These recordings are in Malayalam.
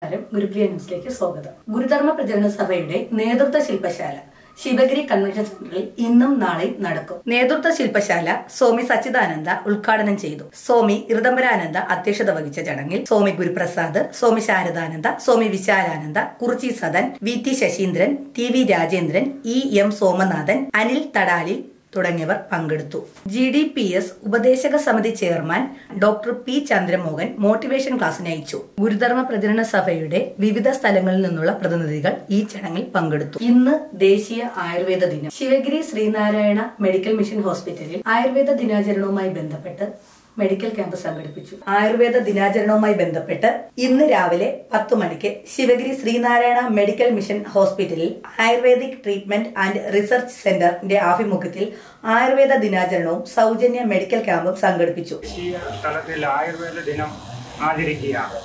നമസ്കാരം ഗുരുപ്രിയ ന്യൂസിലേക്ക് സ്വാഗതം ഗുരുധർമ്മ പ്രചരണ സഭയുടെ നേതൃത്വ ശില്പശാല ശിവഗിരി കൺവെൻഷൻ സെന്ററിൽ ഇന്നും നാളെയും നടക്കും നേതൃത്വ ശില്പശാല സ്വാമി സച്ചിദാനന്ദ ഉദ്ഘാടനം ചെയ്തു സ്വാമി ഋതംബരാനന്ദ അധ്യക്ഷത വഹിച്ച ചടങ്ങിൽ Swami Guruprasad Swami Sharadananda Swami Vishalananda Kurichi Sadan V T Saseendran T V Rajendran E M Somanathan Anil Thadalil തുടങ്ങിയവർ പങ്കെടുത്തു ജി ഡി പി എസ് ഉപദേശക സമിതി chairman doctor P Chandramohan motivation class നയിച്ചു ഗുരുധർമ്മ പ്രചരണ സഭയുടെ വിവിധ സ്ഥലങ്ങളിൽ നിന്നുള്ള പ്രതിനിധികൾ ഈ ചടങ്ങിൽ പങ്കെടുത്തു ഇന്ന് ദേശീയ ആയുർവേദ ദിനം ശിവഗിരി ശ്രീനാരായണ മെഡിക്കൽ മിഷൻ ഹോസ്പിറ്റലിൽ ആയുർവേദ ദിനാചരണവുമായി ബന്ധപ്പെട്ട് മെഡിക്കൽ ക്യാമ്പ് സംഘടിപ്പിച്ചു ആയുർവേദ ദിനാചരണവുമായി ബന്ധപ്പെട്ട് ഇന്ന് രാവിലെ പത്ത് മണിക്ക് ശിവഗിരി ശ്രീനാരായണ മെഡിക്കൽ മിഷൻ ഹോസ്പിറ്റലിൽ ആയുർവേദിക് ട്രീറ്റ്മെന്റ് ആൻഡ് റിസർച്ച് സെന്ററിന്റെ ആഭിമുഖ്യത്തിൽ ആയുർവേദ ദിനാചരണവും സൗജന്യ മെഡിക്കൽ ക്യാമ്പും സംഘടിപ്പിച്ചു ദേശീയ തലത്തിൽ ആയുർവേദ ദിനം ആചരിക്കുകയാണ്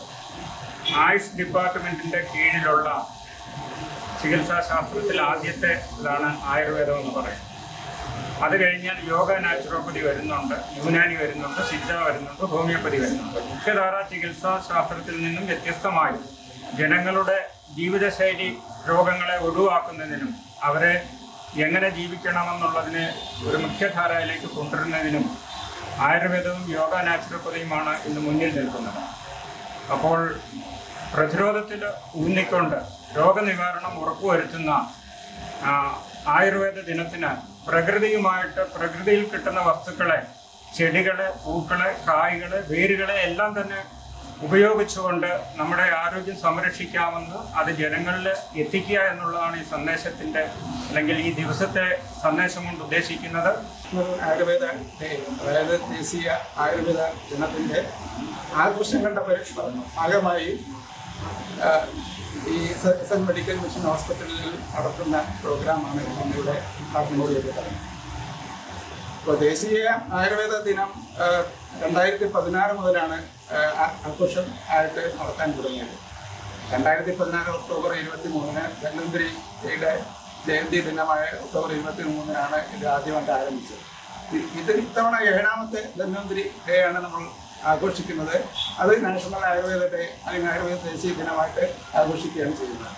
ആയുഷ് ഡിപ്പാർട്ട്മെന്റിന്റെ കീഴിലുള്ള ചികിത്സാ ശാസ്ത്രത്തിൽ ആദ്യത്തെ ഇതാണ് ആയുർവേദം എന്ന് പറയുന്നത് അത് കഴിഞ്ഞാൽ യോഗ നാച്ചുറോപ്പതി വരുന്നുണ്ട് യുനാനി വരുന്നുണ്ട് സിദ്ധ വരുന്നുണ്ട് ഹോമിയോപ്പതി വരുന്നുണ്ട് മുഖ്യധാര ചികിത്സാ ശാസ്ത്രത്തിൽ നിന്നും വ്യത്യസ്തമായി ജനങ്ങളുടെ ജീവിതശൈലി രോഗങ്ങളെ ഒഴിവാക്കുന്നതിനും അവരെ എങ്ങനെ ജീവിക്കണമെന്നുള്ളതിന് ഒരു മുഖ്യധാരയിലേക്ക് കൊണ്ടുവരുന്നതിനും ആയുർവേദവും യോഗ നാച്ചുറോപ്പതിയുമാണ് ഇന്ന് മുന്നിൽ നിൽക്കുന്നത് അപ്പോൾ പ്രതിരോധത്തിൽ ഊന്നിക്കൊണ്ട് രോഗനിവാരണം ഉറപ്പുവരുത്തുന്ന ആ, ആയുർവേദ ദിനത്തിന് പ്രകൃതിയുമായിട്ട് പ്രകൃതിയിൽ കിട്ടുന്ന വസ്തുക്കളെ ചെടികള് പൂക്കള് കായ്കള് വേരുകളെ എല്ലാം തന്നെ ഉപയോഗിച്ചുകൊണ്ട് നമ്മുടെ ആരോഗ്യം സംരക്ഷിക്കാമെന്ന് അത് ജനങ്ങളിൽ എത്തിക്കുക എന്നുള്ളതാണ് ഈ സന്ദേശത്തിന്റെ അല്ലെങ്കിൽ ഈ ദിവസത്തെ സന്ദേശം കൊണ്ട് ഉദ്ദേശിക്കുന്നത് ആയുർവേദ ഡേ അതായത് ദേശീയ ആയുർവേദ ദിനത്തിൻ്റെ ആഘോഷങ്ങളുടെ പരി- ഭാഗമായി ആ, ഈ സ- എസ് എൻ മെഡിക്കൽ മിഷൻ ഹോസ്പിറ്റലിൽ നടത്തുന്ന പ്രോഗ്രാമാണ് ഇന്നിവിടെ ഉദ്ഘാടനം ചെയ്തത് ഇപ്പോൾ ദേശീയ ആയുർവേദ ദിനം ആ, രണ്ടായിരത്തി പതിനാറ് മുതലാണ് ആ, ആ- ആഘോഷം ആയിട്ട് നടത്താൻ തുടങ്ങിയത് രണ്ടായിരത്തി പതിനാറ് ഒക്ടോബർ ഇരുപത്തി മൂന്നിന് ധന്വന്തരിയുടെ ജയന്തി ദിനമായ ഒക്ടോബർ ഇരുപത്തി മൂന്നിനാണ് ഇത് ആദ്യമായിട്ട് ആരംഭിച്ചത് ഇ- ഇത് ഇത്തവണ ഏഴാമത്തെ ധന്വന്തരി ഡേ ആണ് നമ്മൾ ആഘോഷിക്കുന്നത് അത് നാഷണൽ ആയുർവേദ ഡേ അല്ലെങ്കിൽ ആയുർവേദ ദേശീയ ദിനമായിട്ട് ആഘോഷിക്കുകയാണ് ചെയ്യുന്നത്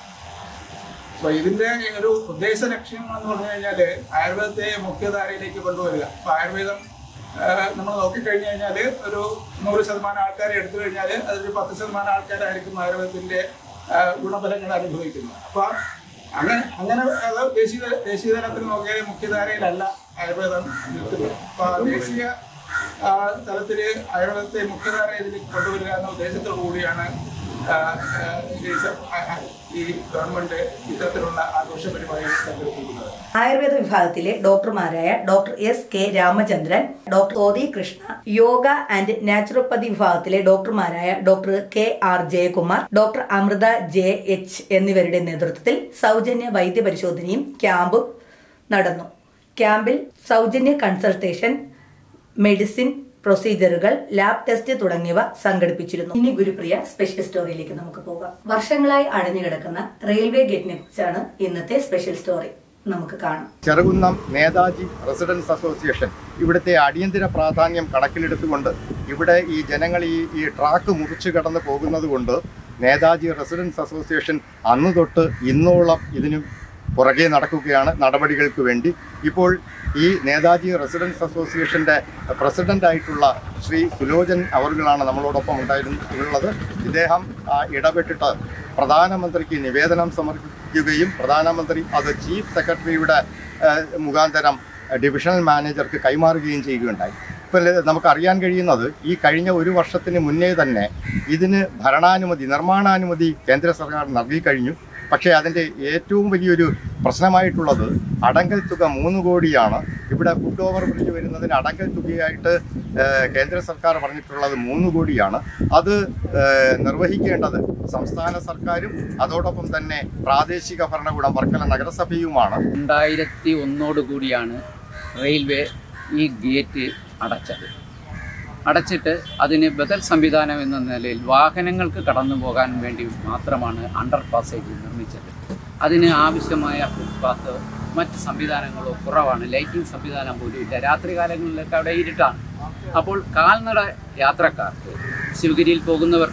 അപ്പോൾ ഇതിന്റെ ഒരു ഉദ്ദേശ ലക്ഷ്യം എന്ന് പറഞ്ഞു കഴിഞ്ഞാൽ ആയുർവേദത്തെ മുഖ്യധാരയിലേക്ക് കൊണ്ടുവരിക അപ്പോൾ ആയുർവേദം നമ്മൾ നോക്കിക്കഴിഞ്ഞു കഴിഞ്ഞാൽ ഒരു നൂറ് ശതമാനം ആൾക്കാരെ എടുത്തു കഴിഞ്ഞാൽ അതൊരു പത്ത് ശതമാനം ആൾക്കാരായിരിക്കും ആയുർവേദത്തിന്റെ ആ, ഗുണഫലങ്ങൾ അനുഭവിക്കുന്നത് അപ്പോൾ അങ്ങനെ അങ്ങനെ അത് ദേശീയ ദേശീയ തലത്തിൽ നോക്കിയാൽ മുഖ്യധാരയിലല്ല ആയുർവേദം നിൽക്കുന്നത് അപ്പോൾ ദേശീയ ആ, തലത്തില് ആയുർവേദത്തെ മുഖ്യധാരയിലേക്ക് കൊണ്ടുവരിക എന്ന ഉദ്ദേശത്തോടു കൂടിയാണ് ആ, ആ, ഈ സ- ആ, ആ, ഈ ഗവൺമെന്റ് ഇത്തരത്തിലുള്ള ആഘോഷ പരിപാടികൾ സംഘടിപ്പിക്കുന്നത് ആയുർവേദ വിഭാഗത്തിലെ ഡോക്ടർമാരായ doctor S K Ramachandran doctor ഓതി കൃഷ്ണ യോഗ ആൻഡ് നാച്ചുറോപ്പതി വിഭാഗത്തിലെ ഡോക്ടർമാരായ doctor K R Jayakumar doctor Amrita J H എന്നിവരുടെ നേതൃത്വത്തിൽ സൗജന്യ വൈദ്യ പരിശോധനയും ക്യാമ്പും നടന്നു ക്യാമ്പിൽ സൗജന്യ കൺസൾട്ടേഷൻ മെഡിസിൻ പ്രൊസീജറുകൾ ലാബ് ടെസ്റ്റ് തുടങ്ങിയവ സംഘടിപ്പിച്ചിരുന്നു ഇനി ഗുരുപ്രിയ സ്പെഷ്യൽ സ്റ്റോറിയിലേക്ക് നമുക്ക് പോകാം വർഷങ്ങളായി അടഞ്ഞുകിടക്കുന്ന റെയിൽവേ ഗേറ്റിനെ കുറിച്ചാണ് ഇന്നത്തെ സ്പെഷ്യൽ സ്റ്റോറി നമുക്ക് കാണാം ചെറുകുന്നം നേതാജി റെസിഡൻസ് അസോസിയേഷൻ ഇവിടുത്തെ അടിയന്തര പ്രാധാന്യം കണക്കിലെടുത്തുകൊണ്ട് ഇവിടെ ഈ ജനങ്ങൾ ഈ ഈ ട്രാക്ക് മുറിച്ച് കടന്ന് പോകുന്നത് കൊണ്ട് നേതാജി റെസിഡൻസ് അസോസിയേഷൻ അന്ന് തൊട്ട് ഇന്നോളം ഇതിന് പുറകെ നടക്കുകയാണ് നടപടികൾക്ക് വേണ്ടി ഇപ്പോൾ ഈ നേതാജി റെസിഡൻസ് അസോസിയേഷൻ്റെ പ്രസിഡൻ്റായിട്ടുള്ള ശ്രീ സുലോചൻ അവറുകളാണ് നമ്മളോടൊപ്പം ഉണ്ടായിരുന്നുള്ളത് ഇദ്ദേഹം ആ, ഇടപെട്ടിട്ട് പ്രധാനമന്ത്രിക്ക് നിവേദനം സമർപ്പിക്കുകയും പ്രധാനമന്ത്രി അത് ചീഫ് സെക്രട്ടറിയുടെ ആ, മുഖാന്തരം ഡിവിഷണൽ മാനേജർക്ക് കൈമാറുകയും ചെയ്യുകയുണ്ടായി ഇപ്പോൾ നമുക്ക് അറിയാൻ കഴിയുന്നത് ഈ കഴിഞ്ഞ ഒരു വർഷത്തിന് മുന്നേ തന്നെ ഇതിന് ഭരണാനുമതി നിർമ്മാണാനുമതി കേന്ദ്ര സർക്കാർ നൽകി കഴിഞ്ഞു പക്ഷേ അതിൻ്റെ ഏറ്റവും വലിയൊരു പ്രശ്നമായിട്ടുള്ളത് അടങ്കൽ തുക മൂന്ന് കോടിയാണ് ഇവിടെ ഫുഡ് ഓവർ ബ്രിഡ്ജ് വരുന്നതിന് അടങ്കൽ തുകയായിട്ട് ഏഹ്, കേന്ദ്ര സർക്കാർ പറഞ്ഞിട്ടുള്ളത് മൂന്ന് കോടിയാണ് അത് ഏഹ്, നിർവഹിക്കേണ്ടത് സംസ്ഥാന സർക്കാരും അതോടൊപ്പം തന്നെ പ്രാദേശിക ഭരണകൂടം വർക്കല നഗരസഭയുമാണ് രണ്ടായിരത്തി ഒന്നോട് കൂടിയാണ് റെയിൽവേ ഈ ഗേറ്റ് അടച്ചത് അടച്ചിട്ട് അതിന് ബദൽ സംവിധാനം എന്ന നിലയിൽ വാഹനങ്ങൾക്ക് കടന്നു പോകാൻ വേണ്ടി മാത്രമാണ് അണ്ടർ പാസേജ് നിർമ്മിച്ചത് അതിന് ആവശ്യമായ ഫുട്പാത്ത് മറ്റ് സംവിധാനങ്ങളോ കുറവാണ് ലൈറ്റിംഗ് സംവിധാനം പോലും ഇല്ല രാത്രി കാലങ്ങളിലൊക്കെ അവിടെ ഇരുട്ടാണ് അപ്പോൾ കാൽനട യാത്രക്കാർക്ക് ശിവഗിരിയിൽ പോകുന്നവർക്കും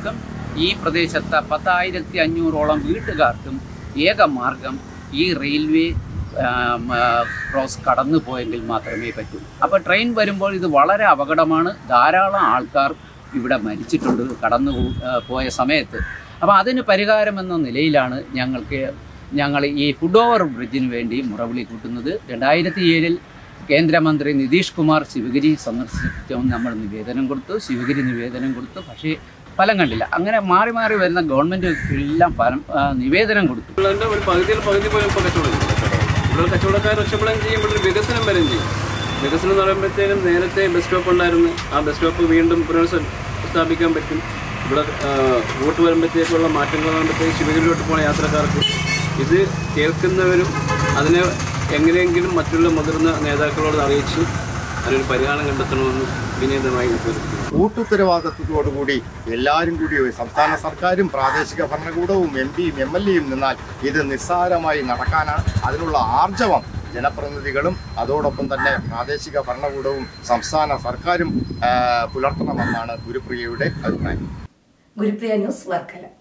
ഈ പ്രദേശത്തെ പത്തായിരത്തി അഞ്ഞൂറോളം വീട്ടുകാർക്കും ഏക മാർഗം ഈ റെയിൽവേ ആം, ആ, ക്രോസ് കടന്നു പോയെങ്കിൽ മാത്രമേ പറ്റൂ അപ്പോൾ ട്രെയിൻ വരുമ്പോൾ ഇത് വളരെ അപകടമാണ് ധാരാളം ആൾക്കാർ ഇവിടെ മരിച്ചിട്ടുണ്ട് കടന്നു പോ- ആ, പോയ സമയത്ത് അപ്പോൾ അതിന് പരിഹാരം എന്ന നിലയിലാണ് ഞങ്ങൾക്ക് ഞങ്ങൾ ഈ ഫുഡ് ഓവർ ബ്രിഡ്ജിന് വേണ്ടി മുറവിളി കൂട്ടുന്നത് രണ്ടായിരത്തി ഏഴിൽ കേന്ദ്രമന്ത്രി നിതീഷ് കുമാർ ശിവഗിരി സന്ദർശിച്ചപ്പോൾ നമ്മൾ നിവേദനം കൊടുത്തു ശിവഗിരി നിവേദനം കൊടുത്തു പക്ഷേ ഫലം കണ്ടില്ല അങ്ങനെ മാറി മാറി വരുന്ന ഗവൺമെൻറ് എല്ലാം ഫലം ആ, നിവേദനം കൊടുത്തു ഉള്ളതിന്റെ ഒരു പകുതിയിൽ പകുതി പോലും ഇപ്പോൾ കച്ചവടം ചെയ്യും ഇവിടെ കച്ചവടക്കാർ രക്ഷപ്പെടുകയും ചെയ്യും ഇവിടെ ഒരു വികസനം വരും ചെയ്യും വികസനം എന്ന് പറയുമ്പോഴത്തേനും നേരത്തെ ബസ് സ്റ്റോപ്പ് ഉണ്ടായിരുന്നു ആ ബസ് സ്റ്റോപ്പ് വീണ്ടും പുനഃസ്ഥാപിക്കാൻ പറ്റും ഇവിടെ ആ, റൂട്ട് വരുമ്പോഴത്തേക്കുള്ള മാറ്റങ്ങൾ വരുമ്പോഴത്തേക്ക് ശിവഗിരിയിലോട്ട് പോകുന്ന യാത്രക്കാർക്ക് ഇത് കേൾക്കുന്നവരും അതിനെ എങ്ങനെയെങ്കിലും മറ്റുള്ള മുതിർന്ന നേതാക്കളോട് അറിയിച്ച് അതിനൊരു പരിഹാരം കണ്ടെത്തണമെന്ന് വിനീതമായി അഭ്യർത്ഥിക്കുന്നു കൂട്ടുത്തരവാദിത്വത്തോടുകൂടി എല്ലാവരും കൂടി സംസ്ഥാന സർക്കാരും പ്രാദേശിക ഭരണകൂടവും എം പിയും എം എൽ എയും നിന്നാൽ ഇത് നിസ്സാരമായി നടക്കാനാണ് അതിനുള്ള ആർജവം ജനപ്രതിനിധികളും അതോടൊപ്പം തന്നെ പ്രാദേശിക ഭരണകൂടവും സംസ്ഥാന സർക്കാരും ആ, പുലർത്തണമെന്നാണ് ഗുരുപ്രിയയുടെ അഭിപ്രായം ഗുരുപ്രിയ ന്യൂസ് വർക്കല